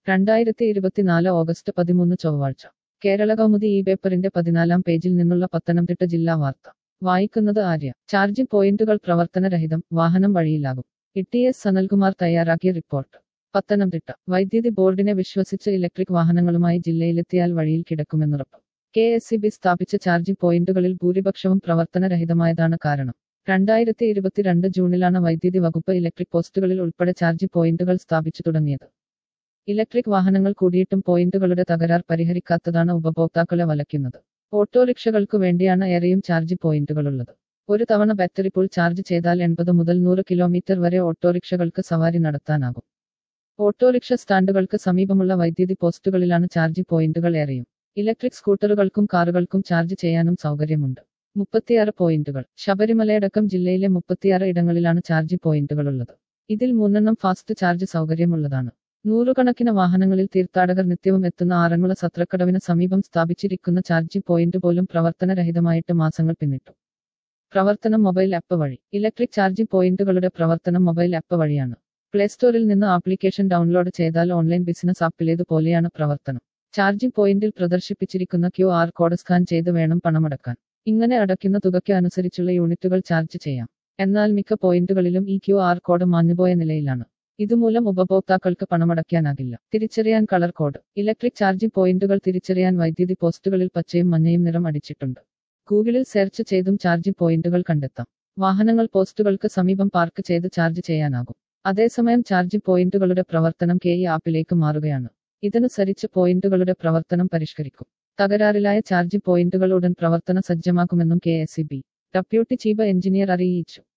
രണ്ടായിരത്തി ഇരുപത്തിനാല് ഓഗസ്റ്റ് പതിമൂന്ന് ചൊവ്വാഴ്ച കേരള കൗമുദി ഈ പേപ്പറിന്റെ പതിനാലാം പേജിൽ നിന്നുള്ള പത്തനംതിട്ട ജില്ലാ വാർത്ത വായിക്കുന്നത് ആര്യ ചാർജിംഗ് പോയിന്റുകൾ പ്രവർത്തനരഹിതം വാഹനം വഴിയിലാകും ഇ എസ് സനൽകുമാർ തയ്യാറാക്കിയ റിപ്പോർട്ട് പത്തനംതിട്ട വൈദ്യുതി ബോർഡിനെ വിശ്വസിച്ച് ഇലക്ട്രിക് വാഹനങ്ങളുമായി ജില്ലയിലെത്തിയാൽ വഴിയിൽ കിടക്കുമെന്നുറപ്പ് കെ എസ് സി ബി സ്ഥാപിച്ച ചാർജിംഗ് പോയിന്റുകളിൽ ഭൂരിപക്ഷവും പ്രവർത്തനരഹിതമായതാണ് കാരണം രണ്ടായിരത്തി ഇരുപത്തിരണ്ട് ജൂണിലാണ് വൈദ്യുതി വകുപ്പ് ഇലക്ട്രിക് പോസ്റ്റുകളിൽ ഉൾപ്പെടെ ചാർജിംഗ് പോയിന്റുകൾ സ്ഥാപിച്ചു തുടങ്ങിയത് ഇലക്ട്രിക് വാഹനങ്ങൾ കൂടിയിട്ടും പോയിന്റുകളുടെ തകരാർ പരിഹരിക്കാത്തതാണ് ഉപഭോക്താക്കളെ വലയ്ക്കുന്നത് ഓട്ടോറിക്ഷകൾക്കു വേണ്ടിയാണ് ഏറെയും ചാർജ് പോയിന്റുകളുള്ളത് ഒരു തവണ ബാറ്ററി ഫുൾ ചാർജ് ചെയ്താൽ എൺപത് മുതൽ നൂറ് കിലോമീറ്റർ വരെ ഓട്ടോറിക്ഷകൾക്ക് സവാരി നടത്താനാകും ഓട്ടോറിക്ഷ സ്റ്റാൻഡുകൾക്ക് സമീപമുള്ള വൈദ്യുതി പോസ്റ്റുകളിലാണ് ചാർജ് പോയിന്റുകൾ ഏറെയും ഇലക്ട്രിക് സ്കൂട്ടറുകൾക്കും കാറുകൾക്കും ചാർജ് ചെയ്യാനും സൗകര്യമുണ്ട് മുപ്പത്തിയാറ് പോയിന്റുകൾ ശബരിമലയടക്കം ജില്ലയിലെ മുപ്പത്തിയാറ് ഇടങ്ങളിലാണ് ചാർജ് പോയിന്റുകളുള്ളത് ഇതിൽ മൂന്നെണ്ണം ഫാസ്റ്റ് ചാർജ് സൗകര്യമുള്ളതാണ് നൂറുകണക്കിന് വാഹനങ്ങളിൽ തീർത്ഥാടകർ നിത്യവും എത്തുന്ന ആറന്മുള സത്രക്കടവിന് സമീപം സ്ഥാപിച്ചിരിക്കുന്ന ചാർജിംഗ് പോയിന്റ് പോലും പ്രവർത്തനരഹിതമായിട്ട് മാസങ്ങൾ പിന്നിട്ടു പ്രവർത്തനം മൊബൈൽ ആപ്പ് വഴി ഇലക്ട്രിക് ചാർജിംഗ് പോയിന്റുകളുടെ പ്രവർത്തനം മൊബൈൽ ആപ്പ് വഴിയാണ് പ്ലേ സ്റ്റോറിൽ നിന്ന് ആപ്ലിക്കേഷൻ ഡൗൺലോഡ് ചെയ്താൽ ഓൺലൈൻ ബിസിനസ് ആപ്പിലേതുപോലെയാണ് പ്രവർത്തനം ചാർജിംഗ് പോയിന്റിൽ പ്രദർശിപ്പിച്ചിരിക്കുന്ന ക്യു ആർ കോഡ് സ്കാൻ ചെയ്ത് വേണം പണമടക്കാൻ ഇങ്ങനെ അടയ്ക്കുന്ന തുകയ്ക്ക് അനുസരിച്ചുള്ള യൂണിറ്റുകൾ ചാർജ് ചെയ്യാം എന്നാൽ മിക്ക പോയിന്റുകളിലും ഈ ക്യു ആർ കോഡ് മാഞ്ഞുപോയ നിലയിലാണ് ഇതുമൂലം ഉപഭോക്താക്കൾക്ക് പണമടയ്ക്കാനാകില്ല തിരിച്ചറിയാൻ കളർ കോഡ് ഇലക്ട്രിക് ചാർജിംഗ് പോയിന്റുകൾ തിരിച്ചറിയാൻ വൈദ്യുതി പോസ്റ്റുകളിൽ പച്ചയും മഞ്ഞയും നിറം അടിച്ചിട്ടുണ്ട് ഗൂഗിളിൽ സെർച്ച് ചെയ്തും ചാർജിംഗ് പോയിന്റുകൾ കണ്ടെത്താം വാഹനങ്ങൾ പോസ്റ്റുകൾക്ക് സമീപം പാർക്ക് ചെയ്ത് ചാർജ് ചെയ്യാനാകും അതേസമയം ചാർജിംഗ് പോയിന്റുകളുടെ പ്രവർത്തനം കെ ഇ ആപ്പിലേക്ക് മാറുകയാണ് ഇതനുസരിച്ച് പോയിന്റുകളുടെ പ്രവർത്തനം പരിഷ്കരിക്കും തകരാറിലായ ചാർജിംഗ് പോയിന്റുകൾ ഉടൻ പ്രവർത്തന സജ്ജമാക്കുമെന്നും K S deputy chief engineer അറിയിച്ചു